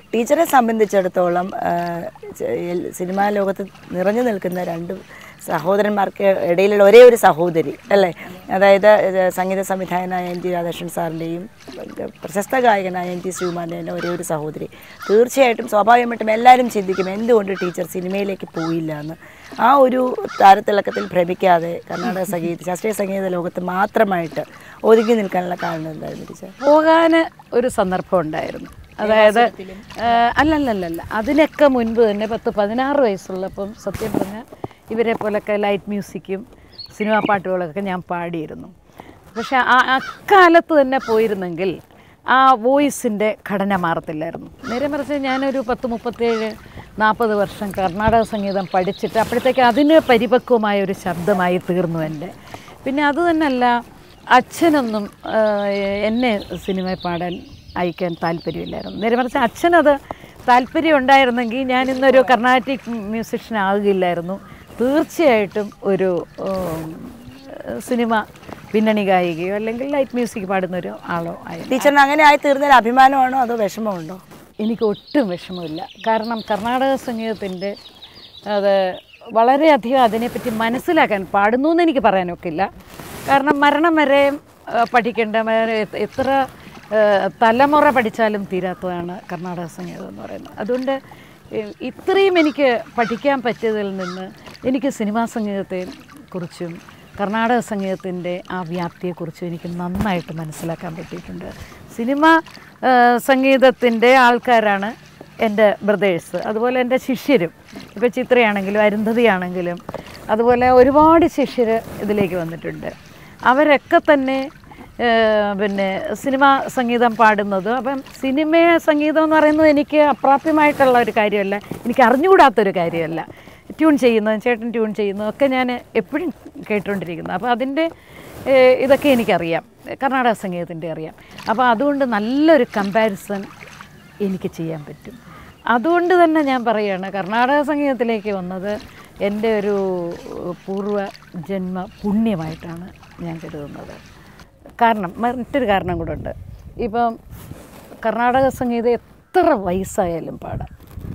ടീച്ചറെ സംബന്ധിച്ചിടത്തോളം ആ, ചെ- എൽ- സിനിമാ ലോകത്ത് നിറഞ്ഞു നിൽക്കുന്ന രണ്ട് സഹോദരന്മാർക്ക് ഇടയിലുള്ള ഒരേ ഒരു സഹോദരി അല്ലേ അതായത് ഇത് സംഗീത സംവിധായകനായ എൻ ടി രാധാകൃഷ്ണൻ സാറിൻ്റെയും പ്രശസ്ത ഗായകനായ എൻ ടി ശ്രീകുമാറിൻ്റെയും ഒരേ ഒരു സഹോദരി തീർച്ചയായിട്ടും സ്വാഭാവികമായിട്ടും എല്ലാവരും ചിന്തിക്കും എന്തുകൊണ്ട് ടീച്ചർ സിനിമയിലേക്ക് പോയില്ല എന്ന് ആ ഒരു താരത്തിളക്കത്തിൽ ഭ്രമിക്കാതെ കർണാടക സംഗീത ശാസ്ത്രീയ സംഗീത ലോകത്ത് മാത്രമായിട്ട് ഒതുങ്ങി നിൽക്കാനുള്ള കാരണം എന്തായിരുന്നു ടീച്ചർ പോകാൻ ഒരു സന്ദർഭം ഉണ്ടായിരുന്നു അതായത് ഏഹ്, അല്ലല്ലല്ലല്ല അതിനൊക്കെ മുൻപ് തന്നെ പത്ത് പതിനാറ് വയസ്സുള്ളപ്പം സത്യം പറഞ്ഞാൽ ഇവരെ പോലൊക്കെ ലൈറ്റ് മ്യൂസിക്കും സിനിമാ പാട്ടുകളൊക്കെ ഞാൻ പാടിയിരുന്നു പക്ഷെ ആ അക്കാലത്ത് തന്നെ പോയിരുന്നെങ്കിൽ ആ വോയിസിൻ്റെ ഘടന മാറത്തില്ലായിരുന്നു നേരെ മറിച്ച് ഞാനൊരു പത്ത് മുപ്പത്തേഴ് നാൽപ്പത് വർഷം കർണാടക സംഗീതം പഠിച്ചിട്ട് അപ്പോഴത്തേക്ക് അതിന് പരിപക്വമായ ഒരു ശബ്ദമായി തീർന്നു എൻ്റെ പിന്നെ അത് തന്നെയല്ല അച്ഛനൊന്നും ആ, എന്നെ സിനിമയിൽ പാടാൻ അയക്കാൻ താല്പര്യമില്ലായിരുന്നു നേരെ മറിച്ച് അച്ഛനത് താല്പര്യം ഉണ്ടായിരുന്നെങ്കിൽ ഞാൻ ഇന്നൊരു കർണാറ്റിക് മ്യൂസിഷ്യൻ ആകില്ലായിരുന്നു തീർച്ചയായിട്ടും ഒരു ഉം, സിനിമ പിന്നണി ഗായികയോ അല്ലെങ്കിൽ ലൈറ്റ് മ്യൂസിക് പാടുന്ന ഒരു ആളോ ആയിരുന്നു ടീച്ചറിന് അങ്ങനെ ആയി തീർന്നതിൽ അഭിമാനമാണോ അതോ വിഷമമുണ്ടോ എനിക്ക് ഒട്ടും വിഷമമില്ല കാരണം കർണാടക സംഗീതത്തിൻ്റെ അത് വളരെയധികം അതിനെപ്പറ്റി മനസ്സിലാക്കാൻ പാടുന്നു എന്ന് എനിക്ക് പറയാനൊക്കില്ല കാരണം മരണം വരെ ആ, പഠിക്കേണ്ട വരെ എ- എത്ര ആ, തലമുറ പഠിച്ചാലും തീരാത്തതാണ് കർണാടക സംഗീതം എന്ന് പറയുന്നത് അതുകൊണ്ട് ഇ- ഇത്രയും എനിക്ക് പഠിക്കാൻ പറ്റിയതിൽ നിന്ന് എനിക്ക് സിനിമാ സംഗീതത്തെ കുറിച്ചും കർണാടക സംഗീതത്തിൻ്റെ ആ വ്യാപ്തിയെക്കുറിച്ചും എനിക്ക് നന്നായിട്ട് മനസ്സിലാക്കാൻ പറ്റിയിട്ടുണ്ട് സിനിമ സംഗീതത്തിൻ്റെ ആൾക്കാരാണ് എൻ്റെ ബ്രദേഴ്സ് അതുപോലെ എൻ്റെ ശിഷ്യരും ഇപ്പോൾ ചിത്രയാണെങ്കിലും അരുന്ധതിയാണെങ്കിലും അതുപോലെ ഒരുപാട് ശിഷ്യർ ഇതിലേക്ക് വന്നിട്ടുണ്ട് അവരൊക്കെ തന്നെ ഏഹ്, പിന്നെ സിനിമ സംഗീതം പാടുന്നത് അപ്പം സിനിമ സംഗീതം എന്ന് പറയുന്നത് എനിക്ക് അപ്രാപ്യമായിട്ടുള്ള ഒരു കാര്യമല്ല എനിക്ക് അറിഞ്ഞുകൂടാത്തൊരു കാര്യമല്ല ട്യൂൺ ചെയ്യുന്നതും ചേട്ടൻ ട്യൂൺ ചെയ്യുന്നതും ഒക്കെ ഞാൻ എപ്പോഴും കേട്ടുകൊണ്ടിരിക്കുന്നത് അപ്പോൾ അതിൻ്റെ ഏഹ്, ഇതൊക്കെ എനിക്കറിയാം കർണാടക സംഗീതത്തിൻ്റെ അറിയാം അപ്പോൾ അതുകൊണ്ട് നല്ലൊരു കമ്പാരിസൺ എനിക്ക് ചെയ്യാൻ പറ്റും അതുകൊണ്ട് തന്നെ ഞാൻ പറയുകയാണ് കർണാടക സംഗീതത്തിലേക്ക് വന്നത് എൻ്റെ ഒരു പൂർവ്വ ജന്മ പുണ്യമായിട്ടാണ് ഞാൻ കരുതുന്നത് കാരണം മറ്റൊരു കാരണം കൂടെ ഉണ്ട് ഇപ്പം കർണാടക സംഗീതം എത്ര വയസ്സായാലും പാടാം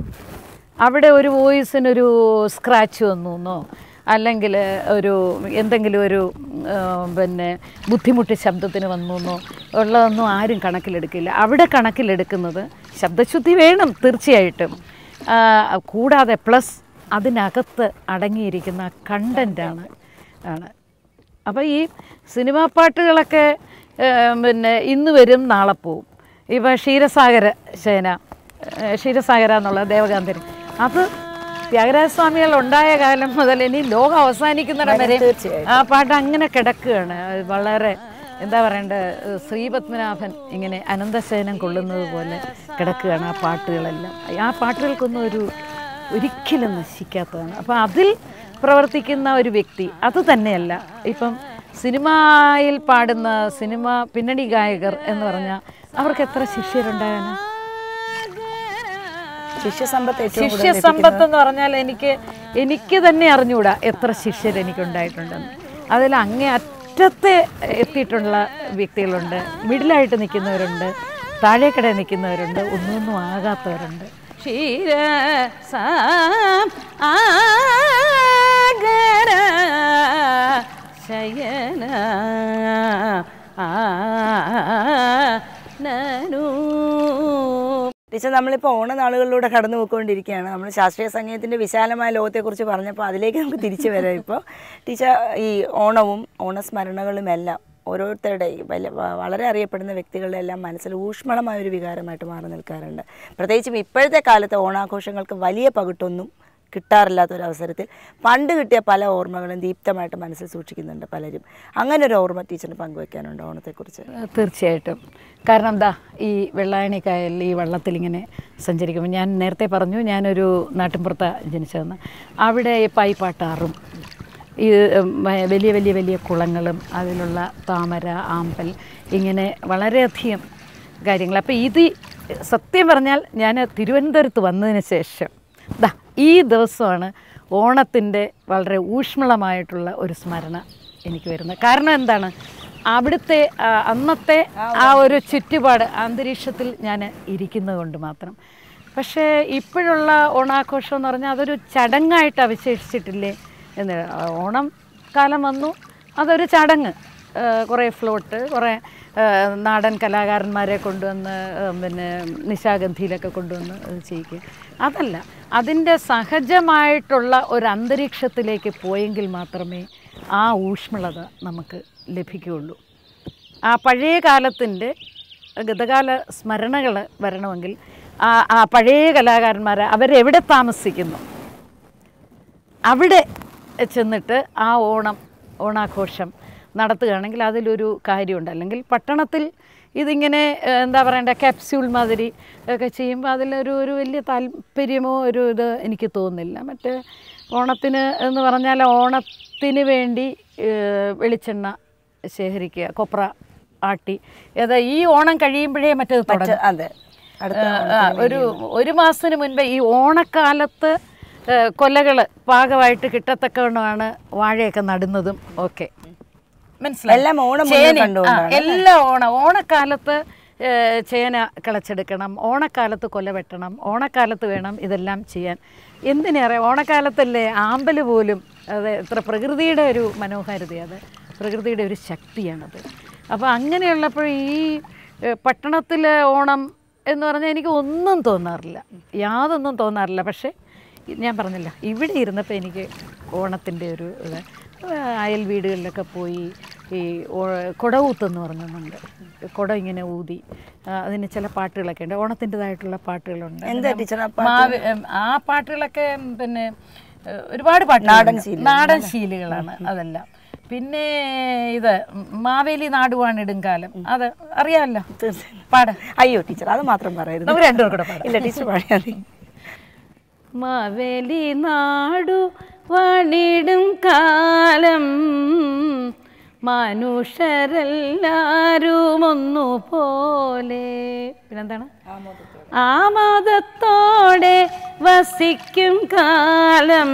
അവിടെ ഒരു വോയിസിനൊരു സ്ക്രാച്ച് വന്നു എന്നോ അല്ലെങ്കിൽ ഒരു എന്തെങ്കിലും ഒരു ആ, പിന്നെ ബുദ്ധിമുട്ട് ശബ്ദത്തിന് വന്നു എന്നോ ഉള്ളതൊന്നും ആരും കണക്കിലെടുക്കില്ല അവിടെ കണക്കിലെടുക്കുന്നത് ശബ്ദശുദ്ധി വേണം തീർച്ചയായിട്ടും ആ, കൂടാതെ പ്ലസ് അതിനകത്ത് അടങ്ങിയിരിക്കുന്ന കണ്ടൻ്റാണ് ആണ് അപ്പോൾ ഈ സിനിമാ പാട്ടുകളൊക്കെ ആ, പിന്നെ ഇന്ന് വരും നാളെ പോവും ഇപ്പോൾ ക്ഷീരസാഗര ശേന ആ, ക്ഷീരസാഗര എന്നുള്ള ദേവകാന്തൻ അത് ത്യാഗരാജസ്വാമികൾ ഉണ്ടായ കാലം മുതൽ ഇനി ലോകം അവസാനിക്കുന്നിടം വരെ തീർച്ചയായും. ആ പാട്ട് അങ്ങനെ കിടക്കുകയാണ് അത് വളരെ എന്താ പറയണ്ടേ ശ്രീപത്മനാഭൻ ഇങ്ങനെ അനന്തശയനം കൊള്ളുന്നത് പോലെ കിടക്കുകയാണ് ആ പാട്ടുകളെല്ലാം ആ പാട്ടുകൾക്കൊന്നും ഒരു ഒരിക്കലും നശിക്കാത്തതാണ് അപ്പോൾ അതിൽ പ്രവർത്തിക്കുന്ന ഒരു വ്യക്തി അത് തന്നെയല്ല ഇപ്പം സിനിമയിൽ പാടുന്ന സിനിമ പിന്നണി ഗായകർ എന്ന് പറഞ്ഞാൽ അവർക്ക് എത്ര ശിഷ്യരുണ്ടാകാനാ ശിഷ്യസമ്പത്ത് ഏറ്റവും കൂടുതൽ ശിഷ്യസമ്പത്ത് എന്ന് പറഞ്ഞാൽ എനിക്ക് എനിക്ക് തന്നെ അറിഞ്ഞുകൂടാ എത്ര ശിഷ്യർ എനിക്കുണ്ടായിട്ടുണ്ടെന്ന് അതിൽ അങ്ങേ അറ്റത്തെ എത്തിയിട്ടുള്ള വ്യക്തികളുണ്ട് മിഡിലായിട്ട് നിൽക്കുന്നവരുണ്ട് താഴേക്കട നിൽക്കുന്നവരുണ്ട് ഒന്നൊന്നും ആകാത്തവരുണ്ട് ക്ഷീര ശയന ടീച്ചർ നമ്മളിപ്പോൾ ഓണനാളുകളിലൂടെ കടന്നു പോയിക്കൊണ്ടിരിക്കുകയാണ് നമ്മൾ ശാസ്ത്രീയ സംഗീതത്തിൻ്റെ വിശാലമായ ലോകത്തെക്കുറിച്ച് പറഞ്ഞപ്പോൾ അതിലേക്ക് നമുക്ക് തിരിച്ചു വരാം ഇപ്പോൾ ടീച്ചർ ഈ ഓണവും ഓണസ്മരണകളും എല്ലാം ഓരോരുത്തരുടെയും വലിയ വ- വളരെ അറിയപ്പെടുന്ന വ്യക്തികളുടെ എല്ലാം മനസ്സിൽ ഊഷ്മളമായ ഒരു വികാരമായിട്ട് മാറി നിൽക്കാറുണ്ട് പ്രത്യേകിച്ചും ഇപ്പോഴത്തെ കാലത്തെ ഓണാഘോഷങ്ങൾക്ക് വലിയ പകിട്ടൊന്നും കിട്ടാറില്ലാത്ത ഒരു അവസരത്തിൽ പണ്ട് കിട്ടിയ പല ഓർമ്മകളും ദീപ്തമായിട്ട് മനസ്സിൽ സൂക്ഷിക്കുന്നുണ്ട് പലരും അങ്ങനെ ഒരു ഓർമ്മ ടീച്ചറിന് പങ്കുവെക്കാനുണ്ട് ഓണത്തെക്കുറിച്ച് തീർച്ചയായിട്ടും കാരണം എന്താ ഈ വെള്ളായണി കായലിൽ ഈ വള്ളത്തിൽ ഇങ്ങനെ സഞ്ചരിക്കുമ്പോൾ ഞാൻ നേരത്തെ പറഞ്ഞു ഞാനൊരു നാട്ടിൻപുറത്താണ് ജനിച്ചതെന്ന് അവിടെ ഈ പായിപ്പാട്ടാറും ഈ ഉം, വ- വലിയ വലിയ വലിയ കുളങ്ങളും അതിലുള്ള താമര ആമ്പൽ ഇങ്ങനെ വളരെയധികം കാര്യങ്ങൾ അപ്പോൾ ഇത് സത്യം പറഞ്ഞാൽ ഞാൻ തിരുവനന്തപുരത്ത് വന്നതിന് ശേഷം ദാ ഈ ദിവസമാണ് ഓണത്തിൻ്റെ വളരെ ഊഷ്മളമായിട്ടുള്ള ഒരു സ്മരണ എനിക്ക് വരുന്നത് കാരണം എന്താണ് അവിടുത്തെ ആ, അന്നത്തെ ആ ഒരു ചുറ്റുപാട് അന്തരീക്ഷത്തിൽ ഞാൻ ഇരിക്കുന്നത് കൊണ്ട് മാത്രം പക്ഷേ ഇപ്പോഴുള്ള ഓണാഘോഷം എന്ന് പറഞ്ഞാൽ അതൊരു ചടങ്ങായിട്ട് അവശേഷിച്ചിട്ടില്ലേ എന്ന് ഓണം കാലം വന്നു അതൊരു ചടങ്ങ് ഏഹ് കുറേ ഫ്ലോട്ട് കുറേ ഏഹ് നാടൻ കലാകാരന്മാരെ കൊണ്ടുവന്ന് ഏഹ് പിന്നെ നിശാഗന്ധിയിലൊക്കെ കൊണ്ടുവന്ന് അത് ചെയ്യിക്കുക അതല്ല അതിൻ്റെ സഹജമായിട്ടുള്ള ഒരു അന്തരീക്ഷത്തിലേക്ക് പോയെങ്കിൽ മാത്രമേ ആ ഊഷ്മളത നമുക്ക് ലഭിക്കുകയുള്ളൂ ആ പഴയ കാലത്തിൻ്റെ ഗതകാല സ്മരണകൾ വരണമെങ്കിൽ ആ ആ പഴയ കലാകാരന്മാർ അവരെവിടെ താമസിക്കുന്നു അവിടെ ചെന്നിട്ട് ആ ഓണം ഓണാഘോഷം നടത്തുകയാണെങ്കിൽ അതിലൊരു കാര്യമുണ്ട് അല്ലെങ്കിൽ പട്ടണത്തിൽ ഇതിങ്ങനെ ഏഹ്, എന്താ പറയണ്ട ക്യാപ്സ്യൂൾ മാതിരി ഒക്കെ ചെയ്യുമ്പോൾ അതിലൊരു ഒരു വലിയ താല്പര്യമോ ഒരു ഇത് എനിക്ക് തോന്നുന്നില്ല മറ്റേ ഓണത്തിന് എന്ന് പറഞ്ഞാൽ ഓണത്തിന് വേണ്ടി ഏഹ്, വെളിച്ചെണ്ണ ശേഖരിക്കുക കൊപ്ര ആട്ടി അത് ഈ ഓണം കഴിയുമ്പോഴേ മറ്റേത് തുടങ്ങും അതെ അടുത്ത ആ, ഒരു ഒരു മാസത്തിന് മുൻപേ ഈ ഓണക്കാലത്ത് കൊലകൾ പാകമായിട്ട് കിട്ടത്തക്കവണ്ണമാണ് വാഴയൊക്കെ നടുന്നതും ഒക്കെ മനസ്സിലായി എല്ലാം ഓണം മുന്നിൽ ചേന, കണ്ടുകൊണ്ടാണ് ആ, എല്ലാ ഓണം ഓണക്കാലത്ത് ഏ, ചേന കിളച്ചെടുക്കണം ഓണക്കാലത്ത് കൊല വെട്ടണം ഓണക്കാലത്ത് വേണം ഇതെല്ലാം ചെയ്യാൻ എന്തിനേറെ ഓണക്കാലത്തല്ലേ ആമ്പൽ പോലും അത് എത്ര പ്രകൃതിയുടെ ഒരു മനോഹാരിത അത് പ്രകൃതിയുടെ ഒരു ശക്തിയാണത് അപ്പോൾ അങ്ങനെയുള്ളപ്പോൾ ഈ ഏ, പട്ടണത്തിലെ ഓണം എന്ന് പറഞ്ഞാൽ എനിക്ക് ഒന്നും തോന്നാറില്ല യാതൊന്നും തോന്നാറില്ല പക്ഷേ ഞാൻ പറഞ്ഞില്ല ഇവിടെ ഇരുന്നപ്പോൾ എനിക്ക് ഓണത്തിൻ്റെ ഒരു ഇത് അയൽ വീടുകളിലൊക്കെ പോയി ഈ ഓ- കുടവൂത്തെന്ന് പറഞ്ഞൊന്നുണ്ട് കുട ഇങ്ങനെ ഊതി ആ, അതിന് ചില പാട്ടുകളൊക്കെ ഉണ്ട് ഓണത്തിൻ്റെതായിട്ടുള്ള പാട്ടുകളുണ്ട് എന്താ ടീച്ചർ ആ മാവി ഉം, ആ പാട്ടുകളൊക്കെ ഉം, പിന്നെ ഏഹ്, ഒരുപാട് പാട്ട് നാടൻ നാടൻ ശീലുകളാണ് അതെല്ലാം പിന്നെ ഇത് ഉം, മാവേലി നാടുവാണിടും കാലം അത് അറിയാമല്ലോ പാട് അയ്യോ ടീച്ചർ അത് മാത്രം പറയരുത് നമുക്ക് രണ്ടുപേർ കൂടെ പാടാം ഇല്ല ടീച്ചർ പാടിയാൽ മതി മാവേലി നാടു വണിടും കാലം മനുഷ്യരെല്ലാരും ഒന്നുപോലെ പിന്നെന്താണ് ആമോദത്തോടെ വസിക്കും കാലം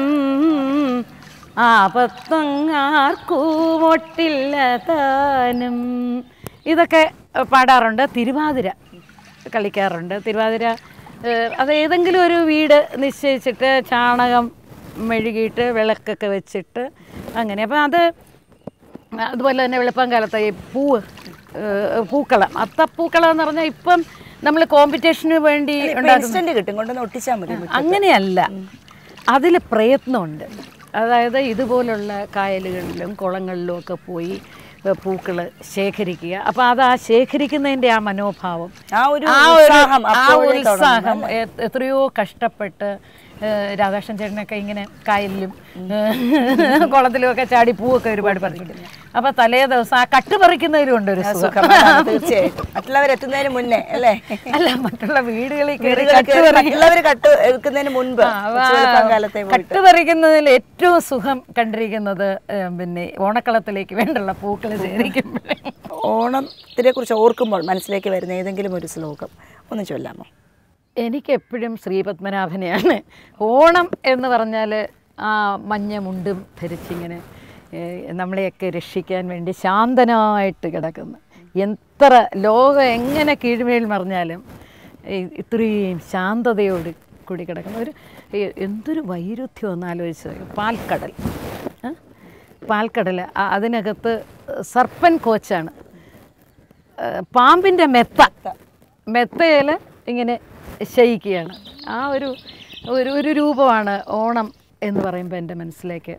ആപത്തങ്ങാർക്കൂമൊട്ടില്ല താനും ഇതൊക്കെ പാടാറുണ്ട് തിരുവാതിര കളിക്കാറുണ്ട് തിരുവാതിര ഏഹ്, അത് ഏതെങ്കിലും ഒരു വീട് നിശ്ചയിച്ചിട്ട് ചാണകം മെഴുകിയിട്ട് വിളക്കൊക്കെ വെച്ചിട്ട് അങ്ങനെ അപ്പം അത് അതുപോലെ തന്നെ വെളുപ്പം കാലത്ത് ഈ പൂവ് ഏഹ്, പൂക്കളം അത്തപ്പൂക്കളം എന്ന് പറഞ്ഞാൽ ഇപ്പം നമ്മൾ കോമ്പറ്റീഷന് വേണ്ടി ഇൻസ്റ്റന്റ് കിട്ടും കൊണ്ടൊന്ന് ഒട്ടിച്ചാൽ മതി അങ്ങനെയല്ല അതിൽ പ്രയത്നമുണ്ട് അതായത് ഇതുപോലുള്ള കായലുകളിലും കുളങ്ങളിലും ഒക്കെ പോയി പൂക്കൾ ശേഖരിക്കുക അപ്പോൾ അത് ആ ശേഖരിക്കുന്നതിൻ്റെ ആ മനോഭാവം ആ ഒരു ആ ഒരു ഉത്സാഹം ആ അപ്പോഴേ ഉത്സാഹം എ- എത്രയോ കഷ്ടപ്പെട്ട് ഏഹ്, രാധാകൃഷ്ണൻ ചേട്ടനൊക്കെ ഇങ്ങനെ കായലിലും ഏഹ്, കുളത്തിലും ഒക്കെ ചാടി പൂവൊക്കെ ഒരുപാട് പറിച്ചിട്ടുണ്ട് അപ്പോൾ തലേ ദിവസം ആ കട്ട് പറിക്കുന്നതിലും ഉണ്ട് ഒരു സുഖം സുഖം അതാണ് തീർച്ചയായിട്ടും മറ്റുള്ളവർ എത്തുന്നതിന് മുന്നേ അല്ലേ അല്ല മറ്റുള്ള വീടുകളിൽ കയറി വീടുകളിൽ കട്ട് കയറി പറിക്കുക മറ്റുള്ളവർ കട്ട് എടുക്കുന്നതിന് മുൻപ് ഉച്ചവെളുപ്പം കാലത്തെ പോയിട്ട് കട്ട് പറിക്കുന്നതിൽ ഏറ്റവും സുഖം കണ്ടിരിക്കുന്നത് ഏഹ്, പിന്നെ ഓണക്കളത്തിലേക്ക് വേണ്ടുള്ള പൂക്കൾ ശേഖരിക്കുമ്പോഴേ ഓണത്തിനെ കുറിച്ച് ഓർക്കുമ്പോൾ മനസ്സിലേക്ക് വരുന്ന ഏതെങ്കിലും ഒരു ശ്ലോകം ഒന്ന് ചൊല്ലാമോ എനിക്കെപ്പോഴും ശ്രീപത്മനാഭനെയാണ് ഓണം എന്ന് പറഞ്ഞാൽ ആ മഞ്ഞ മുണ്ടും ധരിച്ചിങ്ങനെ ഏഹ്, നമ്മളെയൊക്കെ രക്ഷിക്കാൻ വേണ്ടി ശാന്തനായിട്ട് കിടക്കുന്നു എത്ര ലോകം എങ്ങനെ കീഴ്മേൽ മറിഞ്ഞാലും ഈ ഇത്രയും ശാന്തതയോട് കൂടി കിടക്കുന്ന ഒരു ഈ എന്തൊരു വൈരുദ്ധ്യം ഒന്ന് ആലോചിച്ച് പാൽക്കടൽ ഏ? പാൽക്കടൽ ആ- അതിനകത്ത് സർപ്പൻ കോച്ചാണ് ഏഹ് പാമ്പിൻ്റെ മെത്ത മെത്തയിൽ ഇങ്ങനെ ശയിക്കുകയാണ് ആ ഒരു ഒരു ഒരു രൂപമാണ് ഓണം എന്ന് പറയുമ്പോൾ എൻ്റെ മനസ്സിലേക്ക്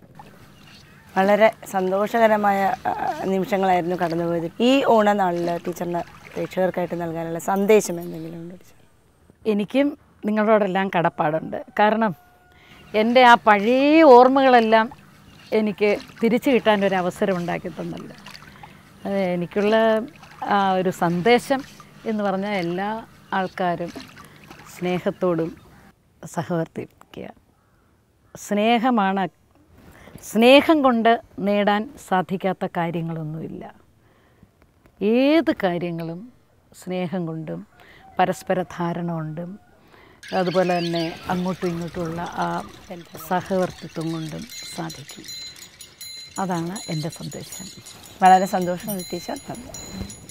വളരെ സന്തോഷകരമായ ആ, നിമിഷങ്ങളായിരുന്നു കടന്നുപോയത് ഈ ഓണനാളിൽ ടീച്ചറിന് പ്രേക്ഷകർക്കായിട്ട് നൽകാനുള്ള സന്ദേശം എന്തെങ്കിലും ഉണ്ടോ ടീച്ചർ എനിക്കും നിങ്ങളോടെല്ലാം കടപ്പാടുണ്ട് കാരണം എൻ്റെ ആ പഴയ ഓർമ്മകളെല്ലാം എനിക്ക് തിരിച്ചു കിട്ടാൻ ഒരു അവസരം ഉണ്ടാക്കി തന്നല്ലോ അത് എനിക്കുള്ള ആ ഒരു സന്ദേശം എന്ന് പറഞ്ഞാൽ എല്ലാ ആൾക്കാരും സ്നേഹത്തോടും സഹവർത്തിക്കുക സ്നേഹമാണ് സ്നേഹം കൊണ്ട് നേടാൻ സാധിക്കാത്ത കാര്യങ്ങളൊന്നുമില്ല ഏത് കാര്യങ്ങളും സ്നേഹം കൊണ്ടും പരസ്പര ധാരണ കൊണ്ടും അതുപോലെ തന്നെ അങ്ങോട്ടും ഇങ്ങോട്ടുമുള്ള ആ സഹവർത്തിത്വം കൊണ്ടും സാധിക്കും അതാണ് എൻ്റെ സന്ദേശം വളരെ സന്തോഷം ടീച്ചർ നന്ദി